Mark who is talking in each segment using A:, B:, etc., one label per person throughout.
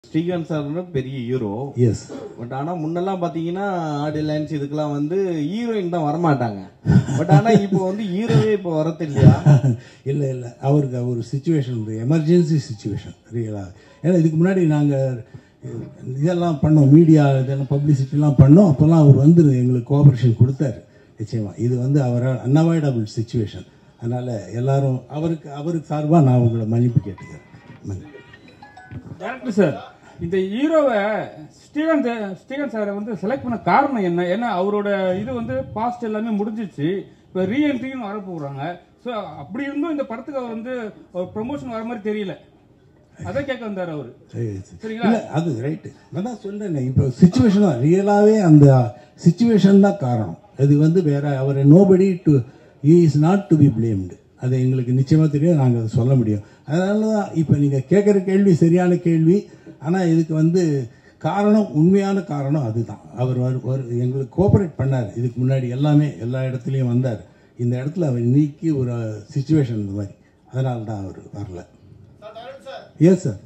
A: Srikanth sir பெரிய hero
B: yes
A: but ஆனா முன்னெல்லாம் பாத்தீங்கன்னா ஆடி லைன்ஸ் இதுக்கெல்லாம் வந்து ஹீரோயின் தான் வரமாட்டாங்க பட் ஆனா இப்போ வந்து ஹீரோவே இப்போ வரது இல்லையா
B: இல்லை இல்லை அவருக்கு ஒரு சுச்சுவேஷன் எமர்ஜென்சி சுச்சுவேஷன் ரியலாக ஏன்னா இதுக்கு முன்னாடி நாங்கள் இதெல்லாம் பண்ணோம் மீடியா இதெல்லாம் பப்ளிசிட்டிலாம் பண்ணோம் அப்போல்லாம் அவர் வந்து எங்களுக்கு கோஆப்ரேஷன் கொடுத்தாரு நிச்சயமாக இது வந்து அவரால் அன்அவாய்டபிள் சுச்சுவேஷன் அதனால் எல்லாரும் அவருக்கு அவருக்கு சார்பாக நான் உங்களை மன்னிப்பு கேட்டுக்கிறேன் மன்னிப்பு
C: டேரக்டர் சார் இந்த ஹீரோவை ஸ்ரீகாந்த் ஸ்ரீகாந்த் சாரை வந்து செலக்ட் பண்ண காரணம் என்ன ஏன்னா அவரோட இது வந்து பாஸ்ட் எல்லாமே முடிஞ்சிச்சு இப்போ ரீஎன்ட்ரியும் வர போகிறாங்க ஸோ அப்படி இருந்தும் இந்த படத்துக்கு அவர் வந்து ப்ரொமோஷன் வர மாதிரி தெரியல அதான் கேட்க வந்தார் அவர்
B: சரி, சரி.
C: சரிங்களா?
B: இல்ல, அது ரைட்டு நான் தான் சொல்றேனே இப்போ சுச்சுவேஷன் தான் ரியலாகவே அந்த சுச்சுவேஷன் தான் காரணம் அது வந்து வேற அவர் nobody to is not to be blamed அது எங்களுக்கு நிச்சயமா தெரியும் நாங்கள் அதை சொல்ல முடியும் அதனால தான் இப்போ நீங்கள் கேட்குற கேள்வி சரியான கேள்வி ஆனால் இதுக்கு வந்து காரணம் உண்மையான காரணம் அதுதான் அவர் வரு- வரு- எங்களுக்கு கோஆபரேட் பண்ணார் இதுக்கு முன்னாடி எல்லாமே எல்லா இடத்துலையும் வந்தார் இந்த இடத்துல அவர் நீக்கி ஒரு சுச்சுவேஷன் இந்த மாதிரி அதனால தான் அவர் வரல எஸ் சார்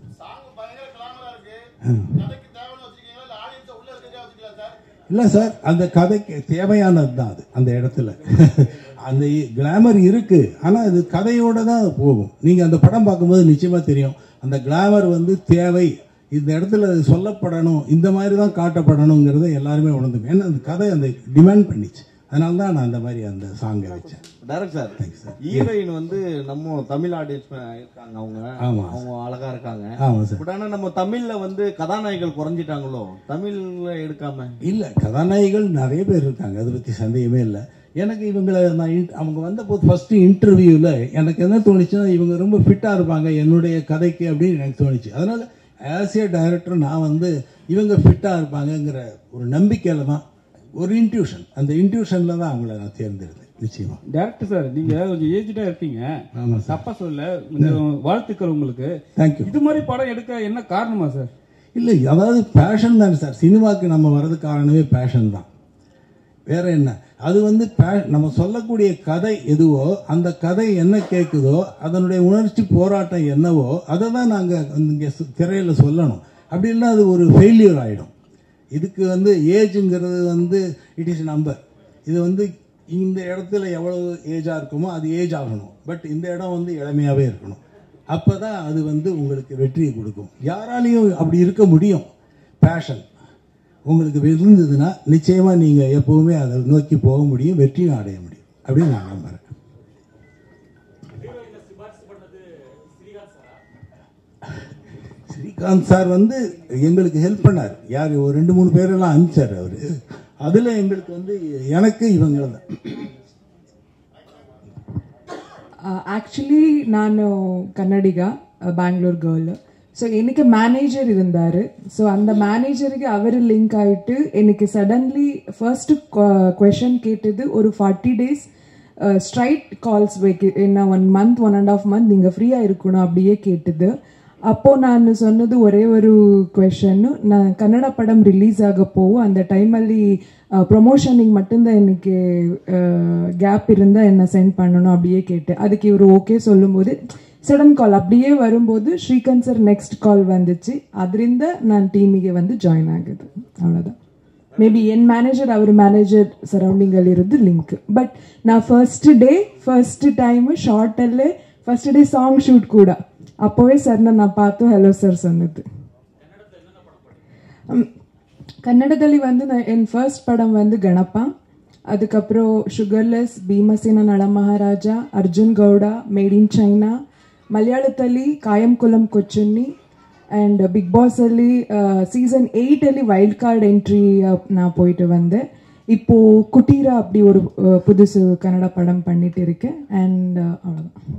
B: இல்லை சார் அந்த கதைக்கு தேவையானது தான் அது அந்த இடத்துல அந்த கிளாமர் இருக்கு ஆனால் அது கதையோட தான் போகும் நீங்கள் அந்த படம் பார்க்கும்போது நிச்சயமா தெரியும் அந்த கிளாமர் வந்து தேவை இந்த இடத்துல அது சொல்லப்படணும் இந்த மாதிரி தான் காட்டப்படணுங்கிறத எல்லாருமே உணர்ந்து ஏன்னா அந்த கதை அந்த டிமாண்ட் பண்ணிச்சு அதனால தான் நான் அந்த மாதிரி அந்த சாங்கை வச்சேன்
A: direct sir
B: Thanks, sir.
A: Heroine வந்து நம்ம தமிழ் ஆடியன்ஸ் இருக்காங்க அவங்க
B: ஆமா.
A: அவங்க அழகா இருக்காங்க
B: ஆமாம் சார்
A: பட் ஆனா நம்ம தமிழ்ல வந்து கதாநாயகிகள் குறைஞ்சிட்டாங்களோ தமிழ்ல எடுக்காம
B: இல்லை கதாநாயகிகள் நிறைய பேர் இருக்காங்க அதை பற்றி சந்தேகமே இல்லை எனக்கு இவங்களை நான் in- அவங்க வந்த போது ஃபர்ஸ்ட் இன்டர்வியூவில் எனக்கு என்ன தோணுச்சுன்னா இவங்க ரொம்ப ஃபிட்டாக இருப்பாங்க என்னுடைய கதைக்கு அப்படின்னு எனக்கு தோணுச்சு அதனால ஆஸ் ஏ டைரக்டர் நான் வந்து இவங்க ஃபிட்டாக இருப்பாங்கங்கிற ஒரு நம்பிக்கையில் தான் ஒரு இன்ட்யூஷன் அந்த இன்ட்யூஷனில் தான் அவங்கள நான் தேர்ந்தெடுத்தேன் நிச்சயமா
C: டேரக்டர் சார் நீங்க கொஞ்சம் ஏஜ்டா இருக்கீங்க
B: ஆமாம் சார்
C: தப்பா சொல்ல கொஞ்சம் வாழ்த்துக்கள் உங்களுக்கு
B: தேங்க்யூ
C: இது மாதிரி படம் எடுக்க என்ன காரணமா சார்
B: இல்லை அதாவது பேஷன் தானே சார் சினிமாவுக்கு நம்ம வர்றது காரணமே பேஷன் தான் வேற என்ன அது வந்து பே- நம்ம சொல்லக்கூடிய கதை எதுவோ அந்த கதை என்ன கேட்குதோ அதனுடைய உணர்ச்சி போராட்டம் என்னவோ அதை தான் நாங்கள் இங்கே திரையில் சொல்லணும் அப்படி இல்லைன்னா அது ஒரு ஃபெயிலியர் ஆகிடும் இதுக்கு வந்து ஏஜுங்கிறது வந்து இட் இஸ் நம்பர் இது வந்து இந்த இடத்துல எவ்வளவு ஏஜாக இருக்குமோ அது ஏஜ் ஆகணும் பட் இந்த இடம் வந்து இளமையாகவே இருக்கணும் அப்போ தான் அது வந்து உங்களுக்கு வெற்றியை கொடுக்கும் யாராலையும் அப்படி இருக்க முடியும் பேஷன் உங்களுக்கு இருந்ததுன்னா நிச்சயமாக நீங்கள் எப்போவுமே அதை நோக்கி போக முடியும் வெற்றியும் அடைய முடியும் அப்படின்னு நான் நம்புகிறேன் ஸ்ரீகாந்த் சார் வந்து எங்களுக்கு ஹெல்ப் பண்ணார் யார் ஒரு ரெண்டு மூணு பேரெல்லாம் அனுப்பிச்சார் அவர் அதில் எங்களுக்கு வந்து எனக்கு இவங்க தான்
D: ಆಕ್ಚುಲಿ ನಾನು ಕನ್ನಡಿಗ ಬ್ಯಾಂಗ್ಳೂರ್ ಗರ್ಲ್ ಸೊ எனக்கு மேனேஜர் இருந்தாரு ஸோ அந்த மேனேஜருக்கு அவர் லிங்க் ஆயிட்டு எனக்கு சடன்லி ஃபர்ஸ்ட் கொஷன் கேட்டது ஒரு ஃபார்ட்டி டேஸ் ஸ்ட்ரைட் கால்ஸ் வைக்க என்ன one month one and half month நீங்கள் ஃப்ரீயாக இருக்கணும் அப்படியே கேட்டது அப்போ நான் சொன்னது ஒரೇ ஒரு ಕ್ವೆಶನ್ நான் ಕನ್ನಡ ಪಡಂ ರಿಲೀಸ್ ಆಗಪ್ಪೋ அந்த டைமಲ್ಲಿ ப்ரொமோஷனிங் மட்டும்தான் எனக்கு கேப் இருந்தால் என்ன சென்ட் பண்ணணும் அப்படியே கேட்டேன் அதுக்கு இவர் ஓகே சொல்லும்போது சடன் கால் அப்படியே வரும்போது ஸ்ரீகாந்த் சார் நெக்ஸ்ட் கால் வந்துச்சு ಅದರಿಂದ நான் டீமிಗೆ வந்து ಜಾಯ್ನ್ ಆಗೋದು அவ்வளோதான் ಮೇಬಿ ಎನ್ ಮ್ಯಾನೇಜರ್ ಅವ್ರ ಮ್ಯಾನೇಜರ್ ಸರೌಂಡಿಂಗ್ ಅಲ್ಲಿ ಇರೋದು ಲಿಂಕ್ ಬಟ್ ನಾ first day first time short ಅಲ್ಲೇ ಫಸ್ಟ್ ಡೇ ಸಾಂಗ್ ಶೂಟ್ ಕೂಡ அப்போவே சார் நான் பார்த்து ஹலோ சார் சொன்னது ம், கன்னடದಲ್ಲಿ வந்து நான் என் ஃபர்ஸ்ட் படம் வந்து கணப்பா அதுக்கப்புறம் sugarless Bheemasena Nala Maharaja Arjun Gowda made in China ಮಲಯಾಳದಲ್ಲಿ Kayamkulam Kochunni and Big Boss ಅಲ್ಲಿ சீசன் எயிட் ಅಲ್ಲಿ வைல்ட் கார்டு என்ட்ரி நான் போயிட்டு வந்தேன் இப்போ குட்டீரா அப்படி ஒரு அஹ், புதுசு கன்னட படம் பண்ணிட்டு இருக்கேன் அண்ட் அவ்வளோதான்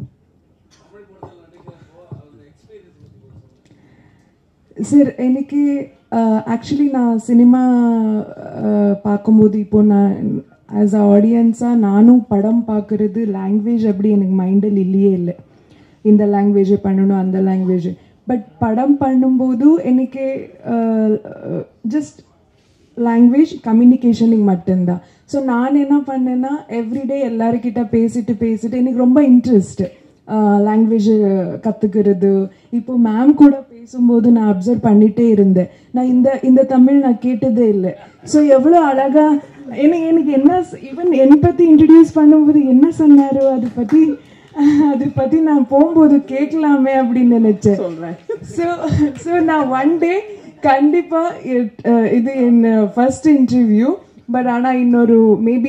D: சார் எனக்கு ஆக்சுவலி நான் சினிமா பார்க்கும்போது இப்போ நான் ஆஸ் அ ஆடியன்ஸாக நானும் படம் பார்க்குறது லாங்குவேஜ் அப்படி எனக்கு மைண்டில் இல்லையே இல்லை இந்த லாங்குவேஜ் பண்ணணும் அந்த லாங்குவேஜ் பட் படம் பண்ணும்போது எனக்கு ஜஸ்ட் லாங்குவேஜ் கம்யூனிகேஷனுக்கு மட்டும்தான் ஸோ நான் என்ன பண்ணேன்னா எவ்ரிடே எல்லாருக்கிட்ட பேசிட்டு பேசிட்டு எனக்கு ரொம்ப இன்ட்ரெஸ்ட் லாங்குவேஜ் கற்றுக்கிறது இப்போ மேம் கூட பேசி பேசும்போது நான் அப்சர்வ் பண்ணிட்டே இருந்தேன் நான் இந்த இந்த தமிழ் நான் கேட்டதே இல்லை ஸோ எவ்வளோ அழகா எனக்கு எனக்கு என்ன ஈவன் என்னை பத்தி இன்ட்ரடியூஸ் பண்ணும்போது என்ன சொன்னாரோ அதை பத்தி அதை பத்தி நான் போகும்போது கேட்கலாமே அப்படின்னு நினைச்சேன் ஸோ ஸோ நான் ஒன் டே கண்டிப்பா it- அஹ் இது என் ஃபர்ஸ்ட் இன்டர்வியூ பட் ஆனா இன்னொரு மேபி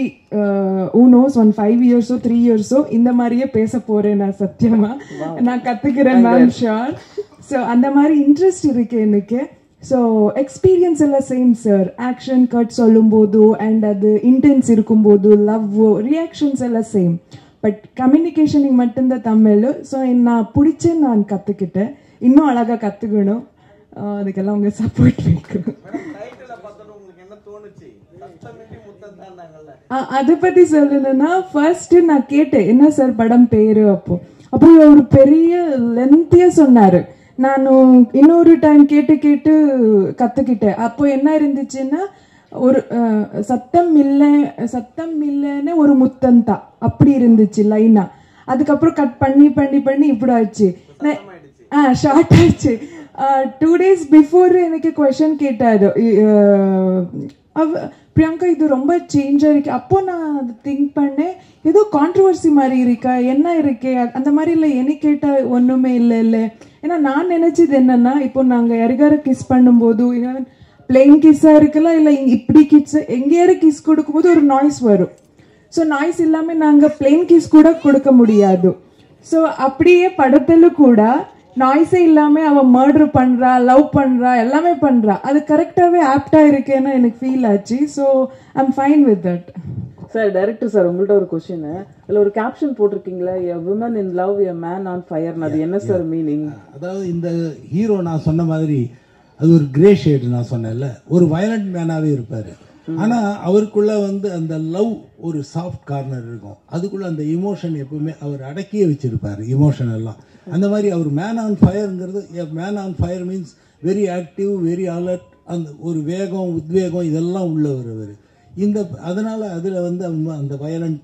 D: ஊனோஸ் ஒன் ஃபைவ் இயர்ஸோ த்ரீ இயர்ஸோ இந்த மாதிரியே பேச போறேன் நான் சத்தியமா நான் கத்துக்கிறேன் மேம் ஷோர் ஸோ அந்த மாதிரி இன்ட்ரெஸ்ட் இருக்கு எனக்கு ஸோ எக்ஸ்பீரியன்ஸ் எல்லாம் சேம் சார் ஆக்ஷன் கட் சொல்லும்போது அண்ட் அது இன்டென்ஸ் இருக்கும்போது லவ் ரியாக்ஷன்ஸ் எல்லாம் சேம் பட் கம்யூனிகேஷனுக்கு மட்டும்தான் தமிழ் ஸோ நான் பிடிச்ச நான் கற்றுக்கிட்டேன் இன்னும் அழகாக கற்றுக்கணும் அதுக்கெல்லாம் உங்கள் சப்போர்ட் வேணும்
A: டைட்டில பார்த்தோன்னு உங்களுக்கு என்ன தோணுச்சு கஷ்டமின்றி முத்தம் தாண்டாங்கல்ல
D: அ- அதை பத்தி சொல்லணும்னா ஃபர்ஸ்ட் நான் கேட்டேன் என்ன சார் படம் பேரு அப்போ அப்போ ஒரு பெரிய லென்த்தியா சொன்னாரு நான் இன்னொரு டைம் கேட்டு கேட்டு கத்துக்கிட்டேன் அப்போ என்ன இருந்துச்சுன்னா ஒரு அஹ், சத்தம் இல்ல சத்தம் இல்லைன்னு ஒரு முத்தம் தான் அப்படி இருந்துச்சு லைனா அதுக்கப்புறம் கட் பண்ணி பண்ணி பண்ணி இப்படி ஆச்சு நான்- ஆ ஷார்ட் ஆயிடுச்சு டூ டேஸ் பிஃபோர் எனக்கு கொஷன் கேட்டாரு இ- அஹ், அவ பிரியங்கா இது ரொம்ப சேஞ்ச் இருக்கு அப்போ நான் அது திங்க் பண்ணேன் ஏதோ கான்ட்ரவர்சி மாதிரி இருக்கா என்ன இருக்கே அ- அந்த மாதிரி இல்லை எனக்கு கேட்டா ஒண்ணுமே இல்லை இல்லை ஏன்னா நான் நினைச்சது என்னன்னா இப்போ நாங்க யாருக்கார கிஸ் பண்ணும்போது பிளெயின் கிஸ்ஸா இருக்கலாம் இல்லை இப்படி கிஸ் எங்கேயாரு கிஸ் கொடுக்கும்போது ஒரு நாய்ஸ் வரும் ஸோ நாய்ஸ் இல்லாம நாங்க பிளெயின் கிஸ் கூட கொடுக்க முடியாது ஸோ அப்படியே படத்துல கூட நாய்ஸே இல்லாம அவ மர்டர் பண்றா லவ் பண்றா எல்லாமே பண்றா அது கரெக்டாவே ஆப்டா இருக்கேன்னு எனக்கு ஃபீல் ஆச்சு so I'm fine with that
E: sir director sir உங்கள்ட்ட ஒரு கொஸ்டின் அதுல ஒரு கேப்ஷன் போட்டிருக்கீங்களா a woman in love a man on fire அது என்ன சார் மீனிங்
B: அதாவது இந்த ஹீரோ நான் சொன்ன மாதிரி அது ஒரு கிரே ஷேடு நான் சொன்னேன்ல ஒரு வயலண்ட் மேனாவே இருப்பாரு ஆனா அவருக்குள்ள வந்து அந்த லவ் ஒரு சாஃப்ட் கார்னர் இருக்கும் அதுக்குள்ள அந்த இமோஷன் எப்பவுமே அவர் அடக்கியே வச்சிருப்பாரு இமோஷன் எல்லாம் அந்த மாதிரி அவர் மேன் ஆன் ஃபயர்ங்கிறது man on fire means very active very alert அந்த ஒரு வேகம் உத்வேகம் இதெல்லாம் உள்ளவர் அவர் இந்த அதனால அதுல வந்து அவங்க அந்த violent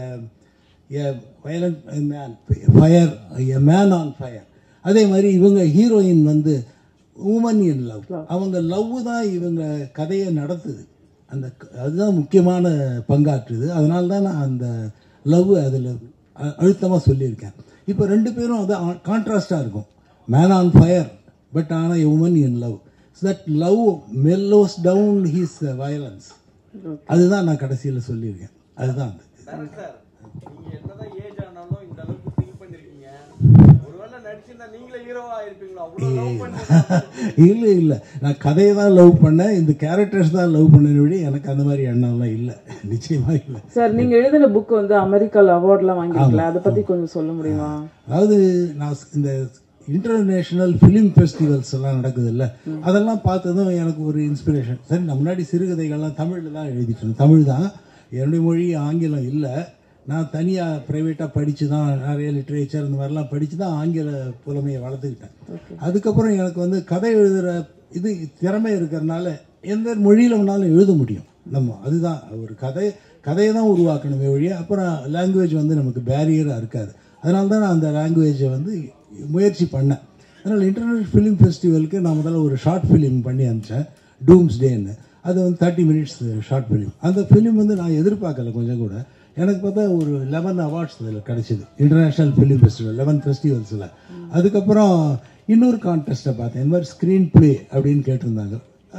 B: violent man fire a man on fire அதே மாதிரி இவங்க ஹீரோயின் வந்து உமன் இன் லவ் அவங்க லவ் தான் இவங்க கதையை நடத்துது அந்த க- அதுதான் முக்கியமான பங்காற்றுது அதனால தான் நான் அந்த லவ் அதில் அழுத்தமாக சொல்லியிருக்கேன் இப்போ ரெண்டு பேரும் அது கான்ட்ராஸ்டாக இருக்கும் மேன் ஆன் ஃபயர் பட் ஆனால் woman in love that love mellows down his violence அதுதான் நான் கடைசியில் சொல்லியிருக்கேன் அதுதான் அது
A: டைரக்ட் சார் நீங்க என்னதான் ஏஜ் ஆனாலும் இந்த அளவுக்கு திங்க் பண்ணிருக்கீங்க ஒருவேளை நடிச்சிருந்தா நீங்களே ஹீரோவா இருப்பீங்களா அவ்வளவு லவ் பண்ணி
B: இல்லை இல்லை நான் கதையை தான் லவ் பண்ணேன் இந்த கேரக்டர்ஸ் தான் லவ் பண்ணேன் விட எனக்கு அந்த மாதிரி எண்ணம்லாம் இல்லை நிச்சயமா இல்லை
E: சார் நீங்க எழுதின புக் வந்து அமெரிக்கால அவார்ட்லாம் வாங்கிருக்கல அதை பத்தி கொஞ்சம் சொல்ல முடியுமா
B: அதாவது நான் ஸ்- இந்த இன்டர்நேஷனல் ஃபிலிம் ஃபெஸ்டிவல்ஸ் எல்லாம் நடக்குது இல்ல அதெல்லாம் பார்த்ததும் எனக்கு ஒரு இன்ஸ்பிரேஷன் சரி நான் முன்னாடி சிறுகதைகள்லாம் தமிழில் தான் எழுதிட்டு இருந்தேன் தமிழ் தான் என்னுடைய மொழி ஆங்கிலம் இல்லை நான் தனியாக ப்ரைவேட்டாக படித்து தான் நிறைய லிட்ரேச்சர் இந்த மாதிரிலாம் படித்து தான் ஆங்கில புலமையை வளர்த்துக்கிட்டேன் அதுக்கப்புறம் எனக்கு வந்து கதை எழுதுகிற இது திறமை இருக்கிறனால எந்த மொழியில் வேணாலும் எழுத முடியும் நம்ம அதுதான் ஒரு கதை கதையை தான் உருவாக்கணுமே ஒழிய அப்புறம் லாங்குவேஜ் வந்து நமக்கு பேரியராக இருக்காது அதனால தான் நான் அந்த லாங்குவேஜை வந்து முயற்சி பண்ணேன் அதனால் இன்டர்நேஷனல் ஃபிலிம் ஃபெஸ்டிவலுக்கு நான் முதல்ல ஒரு ஷார்ட் ஃபிலிம் பண்ணி அனுப்பிச்சேன் டூம்ஸ் டேன்னு அது வந்து தேர்ட்டி மினிட்ஸ் ஷார்ட் ஃபிலிம் அந்த ஃபிலிம் வந்து நான் எதிர்பார்க்கல கொஞ்சம் கூட எனக்கு பார்த்தா ஒரு லெவன் அவார்ட்ஸ் இதில் கிடைச்சிது இன்டர்நேஷ்னல் ஃபிலிம் ஃபெஸ்டிவல் லெவன் ஃபெஸ்டிவல்ஸில் அதுக்கப்புறம் இன்னொரு கான்டெஸ்ட்டை பார்த்தேன் இந்த மாதிரி ஸ்க்ரீன் ப்ளே அப்படின்னு கேட்டிருந்தாங்க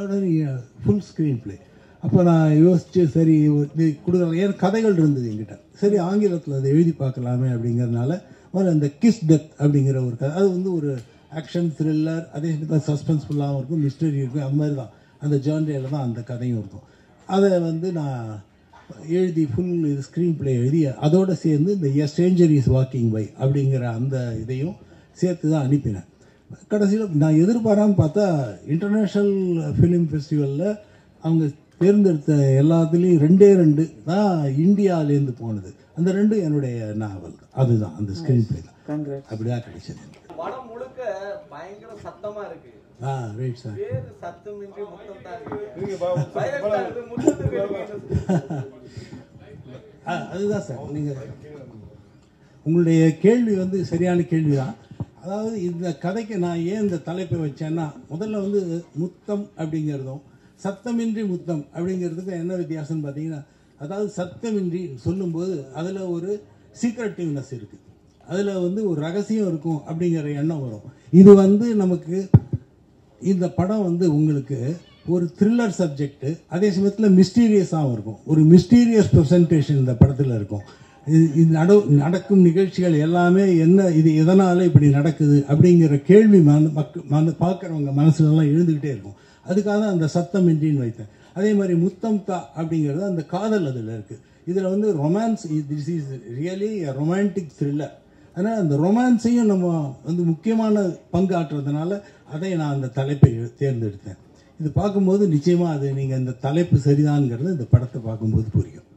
B: ஃபுல் ஸ்க்ரீன் ப்ளே அப்போ நான் யோசிச்சு சரி இது கொடுக்கலாம் ஏன் கதைகள் இருந்தது என்கிட்ட சரி ஆங்கிலத்தில் அதை எழுதி பார்க்கலாமே அப்படிங்கிறதுனால முதல்ல அந்த கிஸ் டெத் அப்படிங்கிற ஒரு கதை அது வந்து ஒரு ஆக்ஷன் த்ரில்லர் அதே சமயத்தில் சஸ்பென்ஸ்ஃபுல்லாகவும் இருக்கும் மிஸ்டரி இருக்கும் அது மாதிரி தான் அந்த ஜேர்னலில் தான் அந்த கதையும் இருக்கும் அதை வந்து நான் எழுதி ஃபுல் இது ஸ்க்ரீன் ப்ளே எழுதி அதோட சேர்ந்து இந்த a stranger is walking by அப்படிங்கிற அந்த இதையும் சேர்த்து தான் அனுப்பினேன் கடைசியில் நான் எதிர்பாராமல் பார்த்தா இன்டர்நேஷ்னல் ஃபிலிம் ஃபெஸ்டிவலில் அவங்க தேர்ந்தெடுத்த எல்லாத்துலேயும் ரெண்டே ரெண்டு தான் இந்தியாவிலேருந்து போனது அந்த ரெண்டும் என்னுடைய நாவல் அதுதான் அந்த ஸ்க்ரீன் ப்ளே தான்
E: கங்க்ராட்
B: அப்படிதான் கிடைச்சது எனக்கு
A: படம் முழுக்க பயங்கர சத்தமா இருக்கு
B: ஆ ரைட் சார்
A: பேரு சத்தமின்றி முத்தம் தான் இருக்கு Silent ஆ இருக்கு, முத்தத்துக்கு இருக்கு.
B: ஆ, அதுதான் சார் நீங்க உங்களுடைய கேள்வி வந்து சரியான கேள்வி தான் அதாவது இந்த கதைக்கு நான் ஏன் இந்த தலைப்பை வச்சேன்னா முதல்ல வந்து முத்தம் அப்படிங்கிறதும் சத்தமின்றி முத்தம் அப்படிங்கிறதுக்கு என்ன வித்தியாசம்னு பார்த்தீங்கன்னா அதாவது சத்தமின்றி சொல்லும்போது அதில் ஒரு சீக்ரெட்டிவ்னஸ் இருக்குது அதில் வந்து ஒரு ரகசியம் இருக்கும் அப்படிங்கிற எண்ணம் வரும் இது வந்து நமக்கு இந்த படம் வந்து உங்களுக்கு ஒரு த்ரில்லர் சப்ஜெக்ட் அதே சமயத்தில் மிஸ்டீரியஸாகவும் இருக்கும் ஒரு மிஸ்டீரியஸ் ப்ரெசன்டேஷன் இந்த படத்தில் இருக்கும் இது இது நட நடக்கும் நிகழ்ச்சிகள் எல்லாமே என்ன இது எதனால் இப்படி நடக்குது அப்படிங்கிற கேள்வி மன மக்க மன பார்க்குறவங்க மனசுலலாம் எழுந்துக்கிட்டே இருக்கும் அதுக்காக தான் அந்த சத்தம் இன்றின்னு வைத்தேன் அதே மாதிரி முத்தம் தா அப்படிங்கிறது அந்த காதல் அதில் இருக்குது இதில் வந்து romance this is really romantic thriller அதனால் அந்த ரொமான்ஸையும் நம்ம வந்து முக்கியமான பங்கு ஆற்றுறதுனால அதை நான் அந்த தலைப்பை தேர்ந்தெடுத்தேன் இது பார்க்கும்போது நிச்சயமாக அது நீங்கள் இந்த தலைப்பு சரிதான்ங்கிறது இந்த படத்தை பார்க்கும்போது புரியும்